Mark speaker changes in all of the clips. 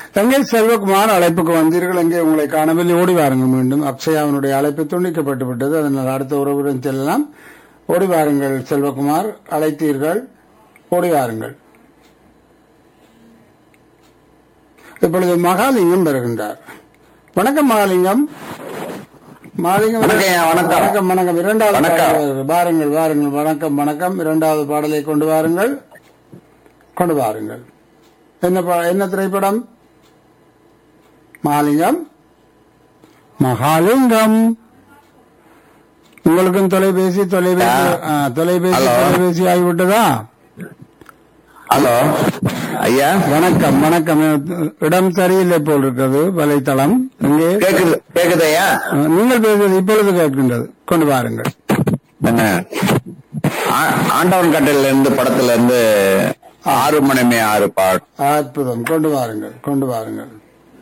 Speaker 1: எங்கே செல்வகுமார் அழைப்புக்கு வந்தீர்கள் எங்கே உங்களை காணவில்லை ஓடி வாருங்கள் மீண்டும் அக்ஷயாவினுடைய அழைப்பு துண்டிக்கப்பட்டு விட்டது அதனால் அடுத்த உறவுடன் செல்லலாம் ஓடி வாருங்கள் செல்வகுமார் அழைத்தீர்கள் ஓடி வாருங்கள் இப்பொழுது மகாலிங்கம் வருகின்றார் வணக்கம் மகாலிங்கம் மகாலிங்கம்
Speaker 2: வணக்கம் ஐயா, வணக்கம்.
Speaker 1: வணக்கம் வணக்கம் இரண்டாவது
Speaker 2: வணக்கம்.
Speaker 1: பாடல் வருகிறது. வாருங்கள் வாருங்கள் வணக்கம் வணக்கம் இரண்டாவது பாடலை கொண்டு வாருங்கள் கொண்டு வாருங்கள் என்ன பா- என்ன திரைப்படம் மகாலிங்கம் மகாலிங்கம் உங்களுக்கும் தொலைபேசி தொலைபேசி ஆ, தொலைபேசி
Speaker 2: ஹலோ.
Speaker 1: தொலைபேசி ஆகிவிட்டதா
Speaker 2: ஹலோ ஐயா
Speaker 1: வணக்கம் வணக்கம் இடம் சரியில்லை போல் இருக்கிறது வலைத்தளம் இங்கே
Speaker 2: கேக்குது கேக்குது ஐயா
Speaker 1: ஆ, நீங்கள் பேசுவது இப்பொழுது கேட்கின்றது கொண்டு வாருங்கள்
Speaker 2: என்ன ஆ- ஆண்டவன் கட்டளையில இருந்து படத்துல இருந்து ஆறு மணிமே ஆறு பாட்
Speaker 1: அற்புதம் கொண்டு வாருங்கள் கொண்டு வாருங்கள்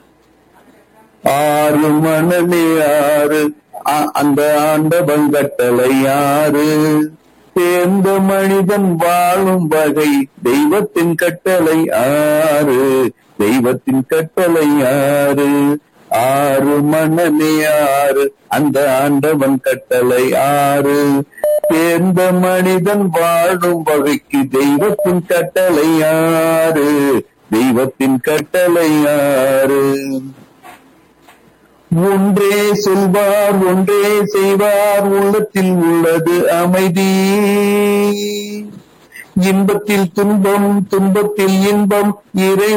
Speaker 2: ஆறு மணமே ஆறு ஆ- அந்த ஆண்டவன் கட்டளை ஆறு சேர்ந்த மனிதன் வாழும் வகை தெய்வத்தின் கட்டளை ஆறு தெய்வத்தின் கட்டளை ஆறு ஆறு மணமே ஆறு அந்த ஆண்டவன் கட்டளை ஆறு சேர்ந்த மனிதன் வாழும் வகைக்கு தெய்வத்தின் கட்டளை ஆறு தெய்வத்தின் கட்டளை ஆறு ஒன்றே சொல்வார் ஒன்றே செய்வார் உள்ளத்தில் உள்ளது அமைதி இன்பத்தில் துன்பம் துன்பத்தில் இன்பம் இறை